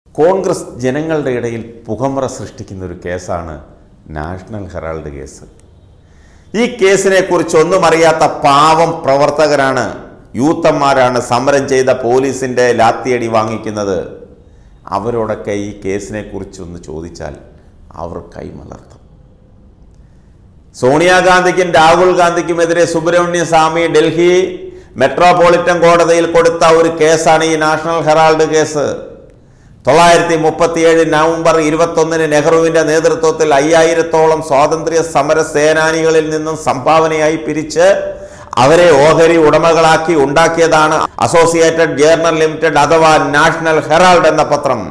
കോൺഗ്രസ് ജനങ്ങളുടെ ഇടയിൽ പുകമറ സൃഷ്ടിക്കുന്ന ഒരു കേസാണ് നാഷണൽ ഹെറാൾഡ് കേസ് ഈ കേസിനെ കുറിച്ച് ഒന്നും അറിയാത്ത പാവം പ്രവർത്തകരാണ് യൂത്തന്മാരാണ് സമരം ചെയ്ത പോലീസിൻ്റെ ലാത്തിയടി വാങ്ങിക്കുന്നത് അവരോടൊക്കെ ഈ കേസിനെ കുറിച്ചൊന്ന് ചോദിച്ചാൽ അവർ കൈമലർത്തും സോണിയാഗാന്ധിക്കും രാഹുൽ ഗാന്ധിക്കുമെതിരെ സുബ്രഹ്മണ്യ സ്വാമി ഡൽഹി മെട്രോപൊളിറ്റൻ കോടതിയിൽ കൊടുത്ത ഒരു കേസാണ് ഈ നാഷണൽ ഹെറാൾഡ് കേസ് തൊള്ളായിരത്തി മുപ്പത്തിയേഴ് നവംബർ ഇരുപത്തൊന്നിന് നെഹ്റുവിന്റെ നേതൃത്വത്തിൽ അയ്യായിരത്തോളം സ്വാതന്ത്ര്യ സമര സേനാനികളിൽ നിന്നും സംഭാവനയായി പിരിച്ച് അവരെ ഓഹരി ഉടമകളാക്കി ഉണ്ടാക്കിയതാണ് അസോസിയേറ്റഡ് ജേർണൽ ലിമിറ്റഡ് അഥവാ നാഷണൽ ഹെറാൾഡ് എന്ന പത്രം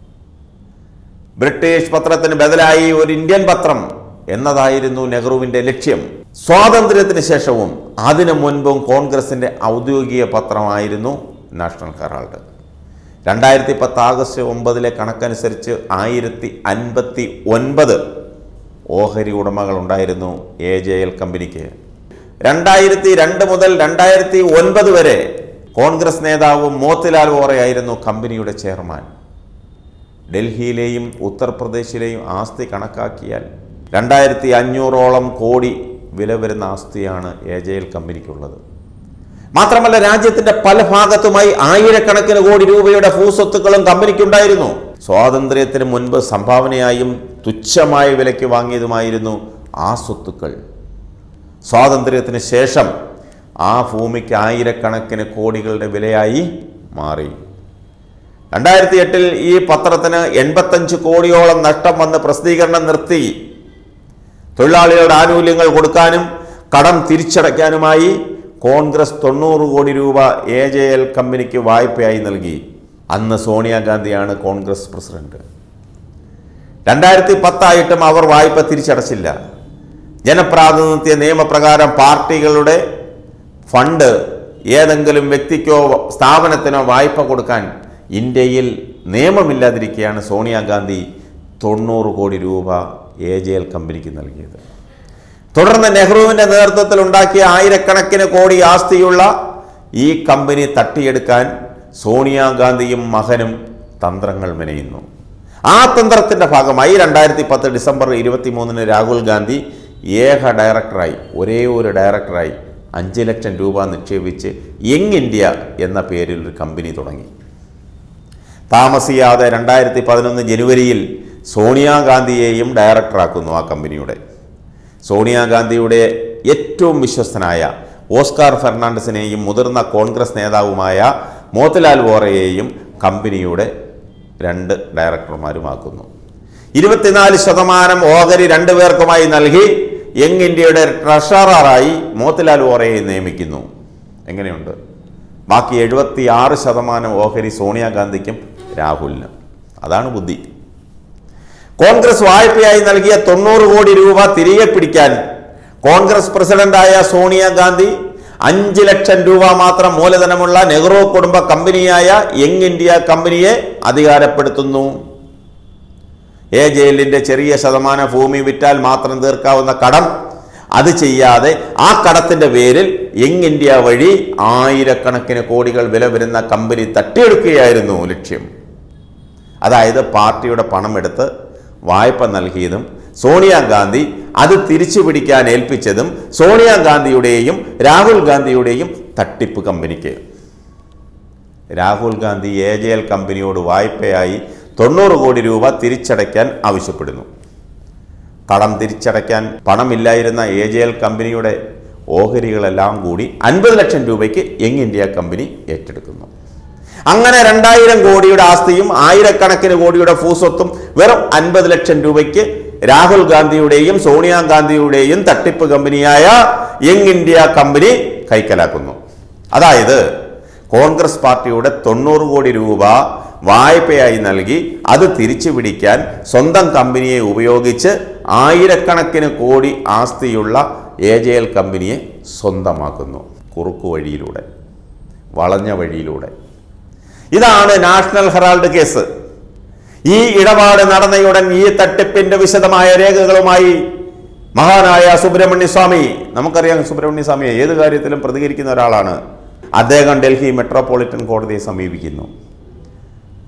ബ്രിട്ടീഷ് പത്രത്തിന് ബദലായി ഒരു ഇന്ത്യൻ പത്രം എന്നതായിരുന്നു നെഹ്റുവിന്റെ ലക്ഷ്യം സ്വാതന്ത്ര്യത്തിന് ശേഷവും അതിനു മുൻപും കോൺഗ്രസിന്റെ ഔദ്യോഗിക പത്രമായിരുന്നു നാഷണൽ ഹെറാൾഡ് രണ്ടായിരത്തി പത്ത് ആഗസ്റ്റ് ഒമ്പതിലെ കണക്കനുസരിച്ച് ആയിരത്തി അൻപത്തി ഒൻപത് ഓഹരി ഉടമകൾ ഉണ്ടായിരുന്നു എ ജെ എൽ കമ്പനിക്ക് രണ്ടായിരത്തി രണ്ട് മുതൽ രണ്ടായിരത്തി ഒൻപത് വരെ കോൺഗ്രസ് നേതാവ് മോത്തിലാൽ വോറയായിരുന്നു കമ്പനിയുടെ ചെയർമാൻ ഡൽഹിയിലെയും ഉത്തർപ്രദേശിലെയും ആസ്തി കണക്കാക്കിയാൽ രണ്ടായിരത്തി അഞ്ഞൂറോളം കോടി വില വരുന്ന ആസ്തിയാണ് എ ജെ എൽ കമ്പനിക്കുള്ളത് മാത്രമല്ല രാജ്യത്തിന്റെ പല ഭാഗത്തുമായി ആയിരക്കണക്കിന് കോടി രൂപയുടെ ഭൂസ്വത്തുക്കളും കമ്പനിക്കുണ്ടായിരുന്നു സ്വാതന്ത്ര്യത്തിന് മുൻപ് സംഭാവനയായും തുച്ഛമായ വിലയ്ക്ക് വാങ്ങിയതുമായിരുന്നു ആ സ്വത്തുക്കൾ സ്വാതന്ത്ര്യത്തിന് ശേഷം ആ ഭൂമിക്ക് ആയിരക്കണക്കിന് കോടികളുടെ വിലയായി മാറി രണ്ടായിരത്തി എട്ടിൽ ഈ പത്രത്തിന് എൺപത്തഞ്ച് കോടിയോളം നഷ്ടം വന്ന് പ്രസിദ്ധീകരണം നിർത്തി തൊഴിലാളികളുടെ ആനുകൂല്യങ്ങൾ കൊടുക്കാനും കടം തിരിച്ചടയ്ക്കാനുമായി കോൺഗ്രസ് തൊണ്ണൂറ് കോടി രൂപ എ ജെ എൽ കമ്പനിക്ക് വായ്പയായി നൽകി അന്ന് സോണിയാഗാന്ധിയാണ് കോൺഗ്രസ് പ്രസിഡന്റ് രണ്ടായിരത്തി പത്തായിട്ടും അവർ വായ്പ തിരിച്ചടച്ചില്ല ജനപ്രാതിനിധ്യ നിയമപ്രകാരം പാർട്ടികളുടെ ഫണ്ട് ഏതെങ്കിലും വ്യക്തിക്കോ സ്ഥാപനത്തിനോ വായ്പ കൊടുക്കാൻ ഇന്ത്യയിൽ നിയമമില്ലാതിരിക്കെയാണ് സോണിയാഗാന്ധി തൊണ്ണൂറ് കോടി രൂപ എ ജെ എൽ കമ്പനിക്ക് നൽകിയത് തുടർന്ന് നെഹ്റുവിന്റെ നേതൃത്വത്തിൽ ഉണ്ടാക്കിയ ആയിരക്കണക്കിന് കോടി ആസ്തിയുള്ള ഈ കമ്പനി തട്ടിയെടുക്കാൻ സോണിയാഗാന്ധിയും മകനും തന്ത്രങ്ങൾ മെനയുന്നു ആ തന്ത്രത്തിന്റെ ഭാഗമായി രണ്ടായിരത്തി പത്ത് ഡിസംബർ ഇരുപത്തി മൂന്നിന് രാഹുൽ ഗാന്ധി ഏക ഡയറക്ടറായി ഒരേ ഒരു ഡയറക്ടറായി അഞ്ച് ലക്ഷം രൂപ നിക്ഷേപിച്ച് യങ് ഇന്ത്യ എന്ന പേരിൽ ഒരു കമ്പനി തുടങ്ങി താമസിയാതെ രണ്ടായിരത്തി പതിനൊന്ന് ജനുവരിയിൽ സോണിയാഗാന്ധിയെയും ഡയറക്ടറാക്കുന്നു ആ കമ്പനിയുടെ സോണിയാഗാന്ധിയുടെ ഏറ്റവും വിശ്വസ്തനായ ഓസ്കാർ ഫെർണാണ്ടസിനെയും മുതിർന്ന കോൺഗ്രസ് നേതാവുമായ മോത്തിലാൽ വോറയെയും കമ്പനിയുടെ രണ്ട് ഡയറക്ടർമാരുമാക്കുന്നു ഇരുപത്തിനാല് ശതമാനം ഓഹരി രണ്ടുപേർക്കുമായി നൽകി യങ് ഇന്ത്യയുടെ ട്രഷററായി മോത്തിലാൽ വോറയെ നിയമിക്കുന്നു എങ്ങനെയുണ്ട് ബാക്കി എഴുപത്തി ആറ് ശതമാനം ഓഹരി സോണിയാഗാന്ധിക്കും രാഹുലിനും അതാണ് ബുദ്ധി കോൺഗ്രസ് വായ്പയായി നൽകിയ തൊണ്ണൂറ് കോടി രൂപ തിരികെ പിടിക്കാൻ കോൺഗ്രസ് പ്രസിഡന്റായ സോണിയാഗാന്ധി അഞ്ച് ലക്ഷം രൂപ മാത്രം മൂലധനമുള്ള നെഹ്റു കുടുംബ കമ്പനിയായ യങ് ഇന്ത്യ കമ്പനിയെ അധികാരപ്പെടുത്തുന്നു എ ജയിലിന്റെ ചെറിയ ശതമാനം ഭൂമി വിറ്റാൽ മാത്രം തീർക്കാവുന്ന കടം അത് ചെയ്യാതെ ആ കടത്തിന്റെ പേരിൽ യങ് ഇന്ത്യ വഴി ആയിരക്കണക്കിന് കോടികൾ വില വരുന്ന കമ്പനി തട്ടിയെടുക്കുകയായിരുന്നു ലക്ഷ്യം അതായത് പാർട്ടിയുടെ പണമെടുത്ത് വായ്പ നൽകിയതും സോണിയാഗാന്ധി അത് തിരിച്ചു പിടിക്കാൻ ഏൽപ്പിച്ചതും സോണിയാഗാന്ധിയുടെയും രാഹുൽ ഗാന്ധിയുടെയും തട്ടിപ്പ് കമ്പനിക്ക് Rahul Gandhi A J L കമ്പനിയോട് വായ്പയായി തൊണ്ണൂറ് കോടി രൂപ തിരിച്ചടയ്ക്കാൻ ആവശ്യപ്പെടുന്നു കടം തിരിച്ചടയ്ക്കാൻ പണമില്ലായിരുന്ന എ ജെ എൽ കമ്പനിയുടെ ഓഹരികളെല്ലാം കൂടി അൻപത് ലക്ഷം രൂപയ്ക്ക് യങ് ഇന്ത്യ കമ്പനി ഏറ്റെടുക്കുന്നു അങ്ങനെ രണ്ടായിരം കോടിയുടെ ആസ്തിയും ആയിരക്കണക്കിന് കോടിയുടെ ഭൂസ്വത്തും വെറും അൻപത് ലക്ഷം രൂപയ്ക്ക് രാഹുൽ ഗാന്ധിയുടെയും സോണിയാഗാന്ധിയുടെയും തട്ടിപ്പ് കമ്പനിയായ യങ് ഇന്ത്യ കമ്പനി കൈക്കലാക്കുന്നു അതായത് കോൺഗ്രസ് പാർട്ടിയുടെ തൊണ്ണൂറ് കോടി രൂപ വായ്പയായി നൽകി അത് തിരിച്ചു പിടിക്കാൻ സ്വന്തം കമ്പനിയെ ഉപയോഗിച്ച് ആയിരക്കണക്കിന് കോടി ആസ്തിയുള്ള എ ജെ എൽ കമ്പനിയെ സ്വന്തമാക്കുന്നു കുറുക്കു വഴിയിലൂടെ വളഞ്ഞ വഴിയിലൂടെ ഇതാണ് നാഷണൽ ഹെറാൾഡ് കേസ് ഈ ഇടപാട് നടന്നയുടൻ ഈ തട്ടിപ്പിന്റെ വിശദമായ രേഖകളുമായി മഹാനായ സുബ്രഹ്മണ്യ സ്വാമി നമുക്കറിയാം സുബ്രഹ്മണ്യ സ്വാമിയെ ഏത് കാര്യത്തിലും പ്രതികരിക്കുന്ന ഒരാളാണ് അദ്ദേഹം ഡൽഹി മെട്രോപൊളിറ്റൻ കോടതിയെ സമീപിക്കുന്നു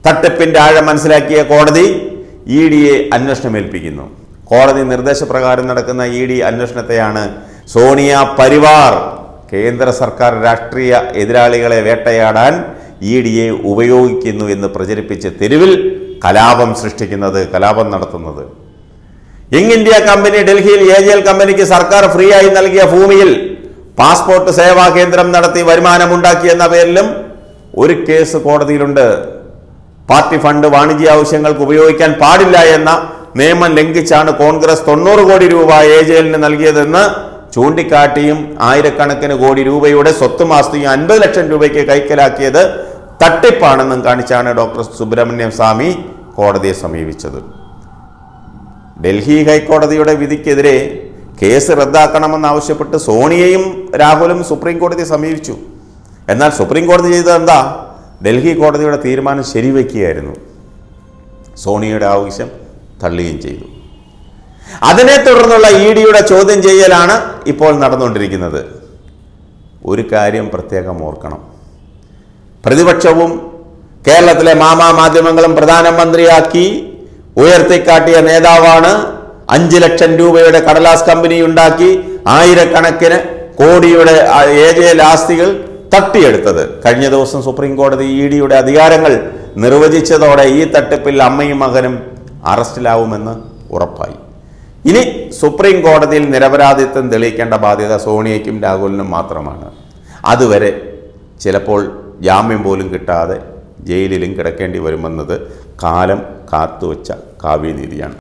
തട്ടിപ്പിന്റെ ആഴം മനസ്സിലാക്കിയ കോടതി ഇ ഡിയെ അന്വേഷണം ഏൽപ്പിക്കുന്നു കോടതി നിർദ്ദേശപ്രകാരം നടക്കുന്ന ഇ ഡി അന്വേഷണത്തെയാണ് സോണിയ പരിവാർ കേന്ദ്ര സർക്കാർ രാഷ്ട്രീയ എതിരാളികളെ വേട്ടയാടാൻ ഇ ഡിയെ ഉപയോഗിക്കുന്നു എന്ന് പ്രചരിപ്പിച്ച് തെരുവിൽ കലാപം സൃഷ്ടിക്കുന്നത് കലാപം നടത്തുന്നത് യങ് ഇന്ത്യ കമ്പനി ഡൽഹിയിൽ എ ജി എൽ കമ്പനിക്ക് സർക്കാർ ഫ്രീ ആയി നൽകിയ ഭൂമിയിൽ പാസ്പോർട്ട് സേവാ കേന്ദ്രം നടത്തി വരുമാനമുണ്ടാക്കി എന്ന പേരിലും ഒരു കേസ് കോടതിയിലുണ്ട് പാർട്ടി ഫണ്ട് വാണിജ്യ ആവശ്യങ്ങൾക്ക് ഉപയോഗിക്കാൻ പാടില്ല എന്ന നിയമം ലംഘിച്ചാണ് കോൺഗ്രസ് തൊണ്ണൂറ് കോടി രൂപ എ ജെ എല്ലിന് നൽകിയതെന്ന് ചൂണ്ടിക്കാട്ടിയും ആയിരക്കണക്കിന് കോടി രൂപയുടെ സ്വത്തും ആസ്തിയും അൻപത് ലക്ഷം രൂപയ്ക്ക് കൈക്കലാക്കിയത് തട്ടിപ്പാണെന്നും കാണിച്ചാണ് ഡോക്ടർ സുബ്രഹ്മണ്യം സ്വാമി കോടതിയെ സമീപിച്ചത് ഡൽഹി ഹൈക്കോടതിയുടെ വിധിക്കെതിരെ കേസ് റദ്ദാക്കണമെന്നാവശ്യപ്പെട്ട് സോണിയയും രാഹുലും സുപ്രീം കോടതിയെ സമീപിച്ചു എന്നാൽ സുപ്രീം കോടതി ചെയ്തത് എന്താ ഡൽഹി കോടതിയുടെ തീരുമാനം ശരിവെക്കുകയായിരുന്നു സോണിയയുടെ ആവശ്യം തള്ളുകയും ചെയ്തു അതിനെ തുടർന്നുള്ള ഇ ഡിയുടെ ചോദ്യം ചെയ്യലാണ് ഇപ്പോൾ നടന്നുകൊണ്ടിരിക്കുന്നത് ഒരു കാര്യം പ്രത്യേകം ഓർക്കണം പ്രതിപക്ഷവും കേരളത്തിലെ മാമാ മാധ്യമങ്ങളും പ്രധാനമന്ത്രിയാക്കി ഉയർത്തിക്കാട്ടിയ നേതാവാണ് അഞ്ച് ലക്ഷം രൂപയുടെ കടലാസ് കമ്പനി ഉണ്ടാക്കി ആയിരക്കണക്കിന് കോടിയുടെ ഏജൽ ആസ്തികൾ തട്ടിയെടുത്തത് കഴിഞ്ഞ ദിവസം സുപ്രീം കോടതി ഇ ഡിയുടെ അധികാരങ്ങൾ നിർവചിച്ചതോടെ ഈ തട്ടിപ്പിൽ അമ്മയും മകനും അറസ്റ്റിലാവുമെന്ന് ഉറപ്പായി ഇനി സുപ്രീം കോടതിയിൽ നിരപരാധിത്വം തെളിയിക്കേണ്ട ബാധ്യത സോണിയയ്ക്കും രാഹുലിനും മാത്രമാണ് അതുവരെ ചിലപ്പോൾ ജാമ്യം പോലും കിട്ടാതെ ജയിലിലും കിടക്കേണ്ടി വരുമെന്നത് കാലം കാത്തുവച്ച കാവ്യനീതിയാണ്